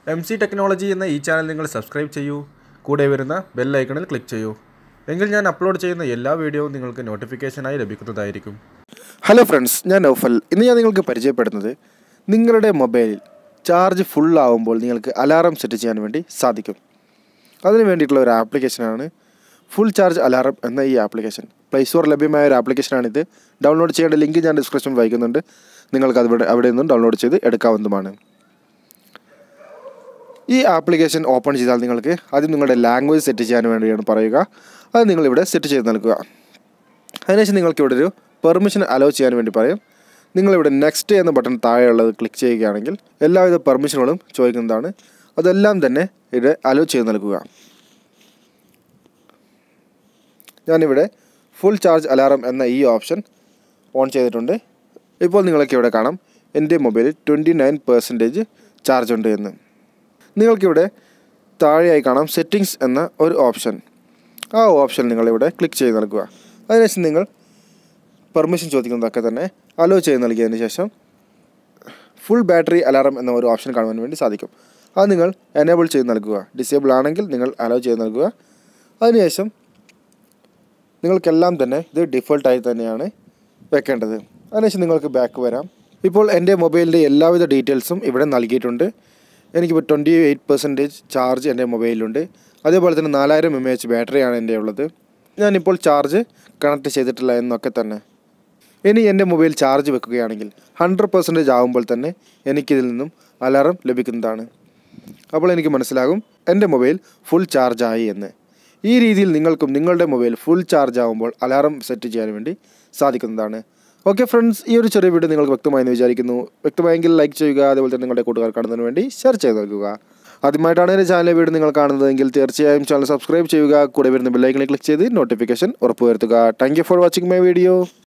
M C technology എന്ന ഈ channel നിങ്ങൾ സബ്സ്ക്രൈബ് ചെയ്യൂ കൂടെ വരുന്ന ബെൽ ഐക്കണിൽ ക്ലിക്ക് ചെയ്യൂ എങ്കിൽ ഞാൻ അപ്ലോഡ് ചെയ്യുന്ന എല്ലാ വീഡിയോവും നിങ്ങൾക്ക് നോട്ടിഫിക്കേഷനായി ലഭിക്കുന്നതായിരിക്കും ഹലോ ഫ്രണ്ട്സ് ഞാൻ നൗഫൽ ഇന്ന് ഞാൻ നിങ്ങൾക്ക് പരിചയപ്പെടുന്നത് നിങ്ങളുടെ മൊബൈലിൽ ചാർജ് ഫുൾ ആവുമ്പോൾ നിങ്ങൾക്ക് അലാറം സെറ്റ് ചെയ്യാൻ വേണ്ടി സാധിക്കും അതിന് വേണ്ടിയിട്ടുള്ള ഒരു ആപ്ലിക്കേഷനാണ് ഫുൾ ചാർജ് അലാറം എന്ന ഈ ആപ്ലിക്കേഷൻ പ്ലേ സ്റ്റോർ ലഭ്യമായ ഒരു ആപ്ലിക്കേഷനാണിത് ഡൗൺലോഡ് ചെയ്യേണ്ട ലിങ്ക് ഞാൻ ഡിസ്ക്രിപ്ഷൻ വഹിക്കുന്നുണ്ട് നിങ്ങൾക്ക് അത് അവിടെ നിന്നും ഡൗൺലോഡ് ചെയ്ത് എടുക്കാവുന്നതുമാണ് ഈ ആപ്ലിക്കേഷൻ ഓപ്പൺ ചെയ്താൽ നിങ്ങൾക്ക് ആദ്യം നിങ്ങളുടെ ലാംഗ്വേജ് സെറ്റ് ചെയ്യാൻ വേണ്ടിയാണ് പറയുക അത് നിങ്ങളിവിടെ സെറ്റ് ചെയ്ത് നൽകുക അതിനുശേഷം നിങ്ങൾക്ക് ഇവിടെ ഒരു പെർമിഷൻ അലോ ചെയ്യാൻ വേണ്ടി പറയും നിങ്ങളിവിടെ നെക്സ്റ്റ് എന്ന ബട്ടൺ താഴെയുള്ളത് ക്ലിക്ക് ചെയ്യുകയാണെങ്കിൽ എല്ലാവിധ പെർമിഷനുകളും ചോദിക്കുന്നതാണ് അതെല്ലാം തന്നെ ഇവിടെ അലോ ചെയ്ത് നൽകുക ഞാനിവിടെ ഫുൾ ചാർജ് അലാറം എന്ന ഈ ഓപ്ഷൻ ഓൺ ചെയ്തിട്ടുണ്ട് ഇപ്പോൾ നിങ്ങൾക്ക് ഇവിടെ കാണാം എൻ്റെ മൊബൈലിൽ ട്വൻറ്റി നയൻ പെർസെൻറ്റേജ് ചാർജ് ഉണ്ട് എന്ന് നിങ്ങൾക്കിവിടെ താഴെയായി കാണാം സെറ്റിങ്സ് എന്ന ഒരു ഓപ്ഷൻ ആ ഓപ്ഷൻ നിങ്ങളിവിടെ ക്ലിക്ക് ചെയ്ത് നൽകുക അതിനുശേഷം നിങ്ങൾ പെർമിഷൻ ചോദിക്കുന്നതൊക്കെ തന്നെ അലോ ചെയ്ത് നൽകിയതിന് ശേഷം ഫുൾ ബാറ്ററി അലാറം എന്ന ഒരു ഓപ്ഷൻ കാണുവാൻ വേണ്ടി സാധിക്കും അത് നിങ്ങൾ എനേബിൾ ചെയ്ത് നൽകുക ഡിസേബിൾ ആണെങ്കിൽ നിങ്ങൾ അലോ ചെയ്ത് നൽകുക അതിനുശേഷം നിങ്ങൾക്കെല്ലാം തന്നെ ഇത് ഡിഫോൾട്ടായി തന്നെയാണ് വെക്കേണ്ടത് അതിനുശേഷം നിങ്ങൾക്ക് ബാക്ക് വരാം ഇപ്പോൾ എൻ്റെ മൊബൈലിൻ്റെ എല്ലാവിധ ഡീറ്റെയിൽസും ഇവിടെ നൽകിയിട്ടുണ്ട് എനിക്കിപ്പോൾ ട്വൻറ്റി എയ്റ്റ് പെർസെൻറ്റേജ് ചാർജ് എൻ്റെ മൊബൈലിലുണ്ട് അതേപോലെ തന്നെ നാലായിരം എം എച്ച് ബാറ്ററിയാണ് എൻ്റെ ഉള്ളത് ഞാനിപ്പോൾ ചാർജ് കണക്ട് ചെയ്തിട്ടില്ല എന്നൊക്കെ തന്നെ ഇനി എൻ്റെ മൊബൈൽ ചാർജ് വെക്കുകയാണെങ്കിൽ ഹൺഡ്രഡ് പെർസെൻറ്റേജ് ആകുമ്പോൾ തന്നെ എനിക്കിതിൽ നിന്നും അലാറം ലഭിക്കുന്നതാണ് അപ്പോൾ എനിക്ക് മനസ്സിലാകും എൻ്റെ മൊബൈൽ ഫുൾ ചാർജായി എന്ന് ഈ രീതിയിൽ നിങ്ങൾക്കും നിങ്ങളുടെ മൊബൈൽ ഫുൾ ചാർജ് ആകുമ്പോൾ അലാറം സെറ്റ് ചെയ്യാൻ വേണ്ടി സാധിക്കുന്നതാണ് ഓക്കെ ഫ്രണ്ട്സ് ഈ ഒരു ചെറിയ വീഡിയോ നിങ്ങൾക്ക് വ്യക്തമായെന്ന് വിചാരിക്കുന്നു വ്യക്തമായെങ്കിൽ ലൈക്ക് ചെയ്യുക അതേപോലെ തന്നെ നിങ്ങളുടെ കൂട്ടുകാർ കാണുന്നതിന് വേണ്ടി ഷെയർ ചെയ്ത് നൽകുക ആദ്യമായിട്ടാണ് എൻ്റെ ചാനൽ വീഡിയോ നിങ്ങൾ കാണുന്നതെങ്കിൽ തീർച്ചയായും ചാനൽ സബ്സ്ക്രൈബ് ചെയ്യുക കൂടെ വരുന്ന ബെല്ലൈക്കണിൽ ക്ലിക്ക് ചെയ്ത് നോട്ടിഫിക്കേഷൻ ഉറപ്പുവരുത്തുക thank you for watching my video